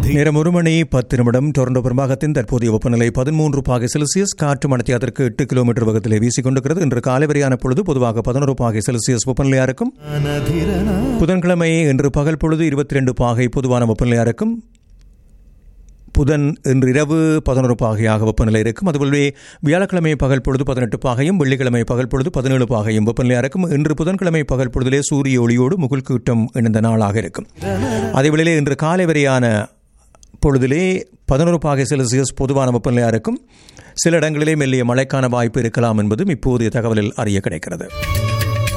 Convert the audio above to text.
நேரம் ஒரு மணி பத்து நிமிடம் டொரண்டோ பெரும்பாகத்தின் தற்போதைய வெப்பநிலை பதிமூன்று பாகை செல்சியஸ் காற்று மணத்தியாதற்கு எட்டு கிலோமீட்டர் வேகத்திலே வீசிக் கொண்டிருக்கிறது இன்று காலை வரையான பொழுது பொதுவாக பதினோரு பாகை செல்சியஸ் வெப்பநிலையா இருக்கும் புதன்கிழமை இன்று பகல் பொழுது இருபத்தி ரெண்டு பாகை பொதுவான வெப்பநிலையா இருக்கும் புதன் இன்று இரவு பதினோரு பாகையாக வெப்பநிலை இருக்கும் அதுபோலவே வியாழக்கிழமை பகல் பொழுது பதினெட்டு பாகையும் வெள்ளிக்கிழமை பகல் பொழுது பதினேழு பாகையும் வெப்பநிலையாக இருக்கும் இன்று புதன்கிழமை பகல் பொழுதிலே சூரிய ஒளியோடு முகுல் கூட்டம் இணைந்த நாளாக இருக்கும் அதேவேளையிலே இன்று காலை வரையான பொழுதிலே பதினோரு பாகை செல்சியஸ் பொதுவான வெப்பநிலையாக இருக்கும் சில இடங்களிலே மெல்லிய மழைக்கான வாய்ப்பு இருக்கலாம் என்பதும் இப்போதைய தகவலில் அறிய கிடைக்கிறது